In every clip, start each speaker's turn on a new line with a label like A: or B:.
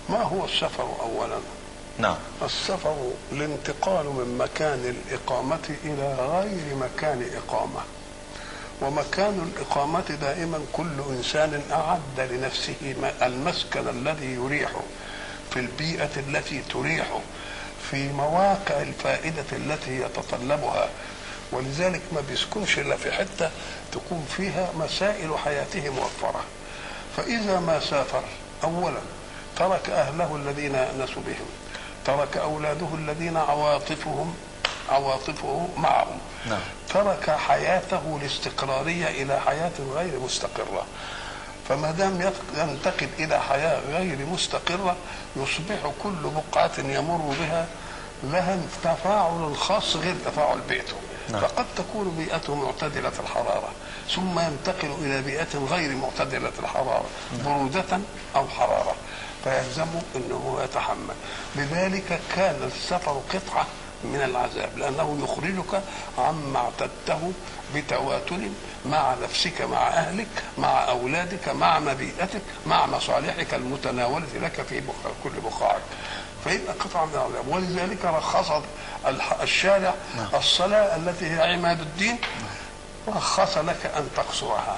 A: ما هو السفر اولا
B: نعم
A: السفر الانتقال من مكان الإقامة إلى غير مكان إقامة ومكان الإقامة دائما كل إنسان أعد لنفسه ما- المسكن الذي يريحه في البيئة التي تريحه في مواقع الفائدة التي يتطلبها ولذلك ما بيسكنش إلا في حتة تكون فيها مسائل حياته موفرة فإذا ما سافر أولا ترك أهله الذين يأنس بهم ترك أولاده الذين عواطفهم عواطفه معهم
B: نعم.
A: ترك حياته الاستقرارية إلى حياة غير مستقرة فما دام يق- ينتقل إلى حياة غير مستقرة يصبح كل بقعة يمر بها لها تفاعل خاص غير تفاعل بيئته
B: نعم.
A: فقد تكون بيئته معتدلة الحرارة ثم ينتقل إلى بيئة غير معتدلة الحرارة برودة أو حرارة فيلزمه أنه يتحمل لذلك كان السفر قطعة من العذاب لأنه يخرجك عما اعتدته بتواتر مع نفسك مع أهلك مع أولادك مع مبيئتك مع مصالحك المتناولة لك في بق- كل بقاعك فيبقى قطعة من العذاب ولذلك رخص الح- الشارع الصلاة التي هي عماد الدين رخص لك أن تقصرها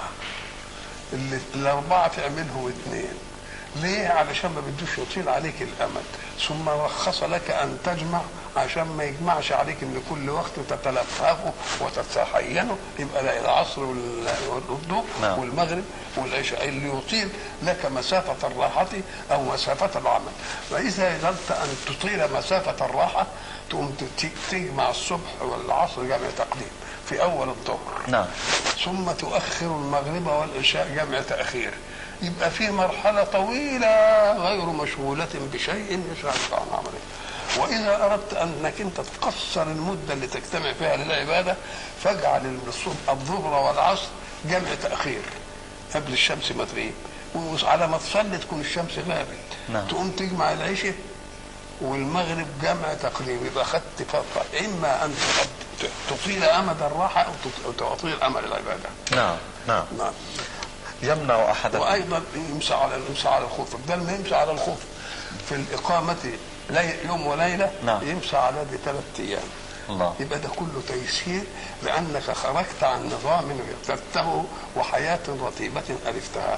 A: اللي الأربعة تعملهم اثنين ليه؟ علشان ما بدوش يطيل عليك الأمد ثم رخص لك أن تجمع عشان ما يجمعش عليك من كل وقت وتتلففه وتتحينه يبقى لا العصر وال- والظهر
B: نعم.
A: والمغرب والعشاء اللي يطيل لك مسافة الراحة أو مسافة العمل فإذا قدرت أن تطيل مسافة الراحة تقوم ت- تجمع الصبح والعصر جمع تقديم في أول الظهر
B: نعم
A: ثم تؤخر المغرب والعشاء جمع تأخير يبقى في مرحلة طويلة غير مشغولة بشيء يشغلك عن عمله وإذا أردت أنك أنت تقصر المدة اللي تجتمع فيها للعبادة فاجعل الصبح الظهر والعصر جمع تأخير قبل الشمس ما تغيب وعلى ما تصلي تكون الشمس غابت
B: نعم.
A: تقوم تجمع العشاء والمغرب جمع تقديم يبقى خدت فترة إما أن تقد- تطيل أمد الراحة أو تط- أو تطيل أمد العبادة
B: نعم نعم
A: نعم
B: يمنع أحدا
A: وايضا يمسى على يمسى على الخوف بدل ما يمسى على الخوف في الاقامه لي يوم وليله
B: نعم.
A: يمسى على دي ثلاث ايام
B: الله
A: يبقى ده كله تيسير لانك خرجت عن نظام اعتدته وحياه رتيبه الفتها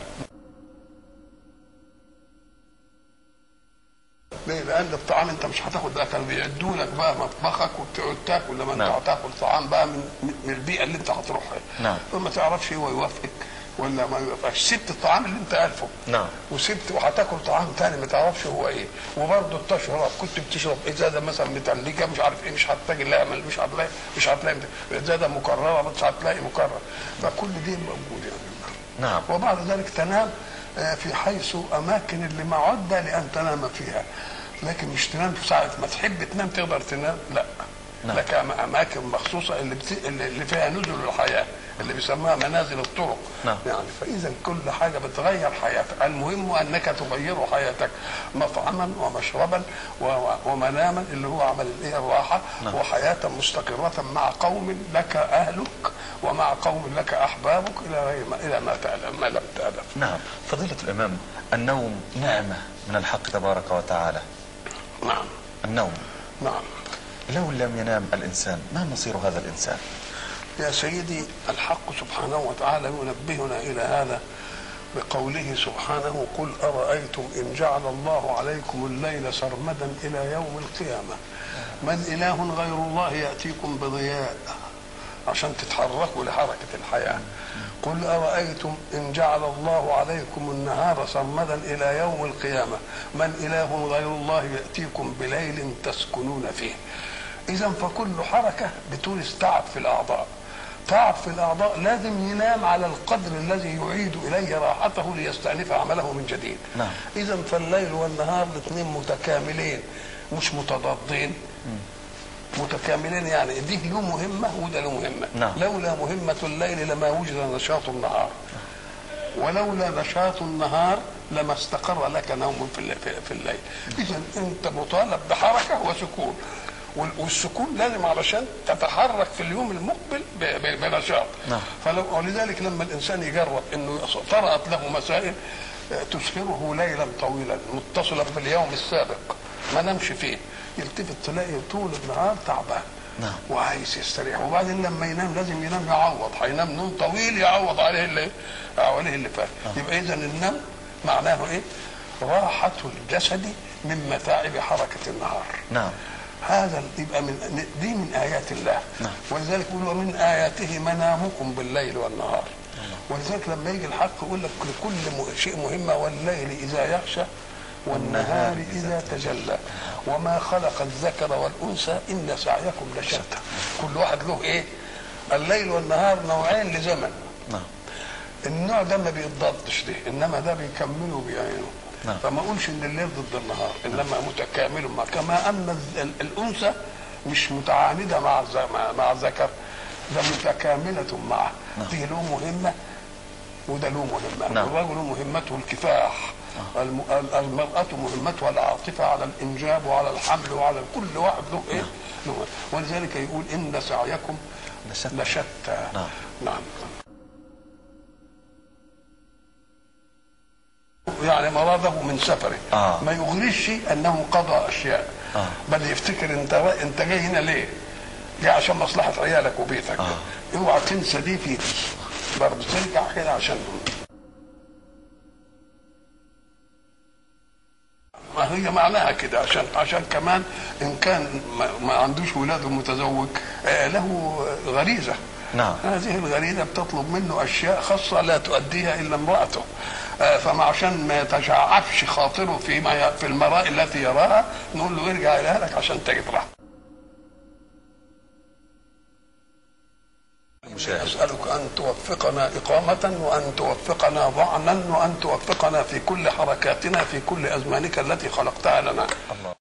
A: ليه؟ لان الطعام انت مش هتاخد بقى كانوا بيعدوا لك بقى مطبخك وبتقعد تاكل لما انت
B: نعم.
A: هتاكل طعام بقى من من البيئه اللي انت هتروحها
B: نعم.
A: فما تعرفش هو يوافقك ولا ما يوافقكش سبت الطعام اللي انت عارفه
B: نعم.
A: وسبت وهتاكل طعام تاني ما تعرفش هو ايه وبرضه تشرب كنت بتشرب ازازه مثلا متلجه مش عارف ايه مش هتلاقي لا مش هتلاقي مش هتلاقي ازازه مكرره مش هتلاقي مكرر فكل دي موجود يعني
B: نعم
A: وبعد ذلك تنام آه، في حيث اماكن اللي معده لان تنام فيها لكن مش تنام في ساعه ما تحب تنام تقدر تنام لا
B: نعم.
A: لك أم- اماكن مخصوصه اللي, بت... اللي اللي فيها نزل الحياه اللي بيسموها منازل الطرق
B: نعم.
A: يعني فاذا كل حاجه بتغير حياتك المهم انك تغير حياتك مطعما ومشربا و... و- ومناما اللي هو عمل الايه الراحه
B: نعم.
A: وحياه مستقره مع قوم لك اهلك ومع قوم لك احبابك الى غير ما الى ما تعلم ما لم تعلم
B: نعم فضيلة الإمام النوم نعمة من الحق تبارك وتعالى
A: نعم
B: النوم
A: نعم
B: لو لم ينام الإنسان ما مصير هذا الإنسان
A: يا سيدي الحق سبحانه وتعالى ينبهنا الى هذا بقوله سبحانه قل ارايتم ان جعل الله عليكم الليل سرمدا الى يوم القيامه من اله غير الله ياتيكم بضياء عشان تتحركوا لحركه الحياه قل ارايتم ان جعل الله عليكم النهار سرمدا الى يوم القيامه من اله غير الله ياتيكم بليل تسكنون فيه اذا فكل حركه بتورث تعب في الاعضاء تعب في الاعضاء لازم ينام على القدر الذي يعيد اليه راحته ليستأنف عمله من جديد
B: نعم.
A: اذا فالليل والنهار الاثنين متكاملين مش متضادين متكاملين يعني دي له مهمه وده له مهمه
B: نعم.
A: لولا مهمه الليل لما وجد نشاط النهار ولولا نشاط النهار لما استقر لك نوم في الليل, في الليل. اذا انت مطالب بحركه وسكون وال- والسكون لازم علشان تتحرك في اليوم المقبل ب- ب- بنشاط
B: نعم.
A: فلو ولذلك لما الانسان يجرب انه يص- طرأت له مسائل تسهره ليلا طويلا متصلا باليوم السابق ما نمش فيه يلتفت تلاقي طول النهار تعبان
B: نعم.
A: وعايز يستريح وبعدين لما ينام لازم ينام يعوض هينام نوم طويل يعوض عليه اللي عليه اللي فات يبقى اذا النوم معناه ايه؟ راحة الجسد من متاعب حركة النهار
B: نعم
A: هذا يبقى من دي من ايات الله
B: نعم.
A: ولذلك يقول ومن اياته منامكم بالليل والنهار ولذلك لما يجي الحق يقول لك لكل م- شيء مهمه والليل اذا يغشى والنهار اذا تجلى وما خلق الذكر والانثى ان سعيكم لشتى كل واحد له ايه الليل والنهار نوعين لزمن
B: نعم
A: النوع ده ما بيتضادش ده انما ده بيكمله بيعينه
B: نعم.
A: فما اقولش ان الليل ضد النهار انما متكامل مع كما ان الز- ال- الانثى مش متعانده مع الز- مع- مع الذكر ده متكامله معه دي له مهمه وده له مهمه
B: نعم.
A: الرجل مهمته الكفاح الم- ال- المرأة مهمتها العاطفة على الإنجاب وعلى الحمل وعلى كل واحد له إيه؟ له ولذلك يقول إن سعيكم
B: لشتى.
A: لشتى
B: نعم.
A: نعم يعني مرضه من سفره
B: آه.
A: ما يغريش انه قضى اشياء
B: آه.
A: بل يفتكر انت انت جاي هنا ليه؟ جاي عشان مصلحه عيالك وبيتك
B: آه.
A: اوعى تنسى دي في دي برضه ترجع كده عشان ما هي معناها كده عشان عشان كمان ان كان ما, ما عندوش ولاد ومتزوج آه، له غريزه
B: نعم.
A: هذه الغريزه بتطلب منه اشياء خاصه لا تؤديها الا امراته آه، فما عشان ما يتشعفش خاطره فيما ي- في المراء التي يراها نقول له ارجع الى اهلك عشان تجد راحه
B: المشاهد
A: أسألك أن توفقنا إقامة وأن توفقنا ضعنا وأن توفقنا في كل حركاتنا في كل أزمانك التي خلقتها لنا
B: الله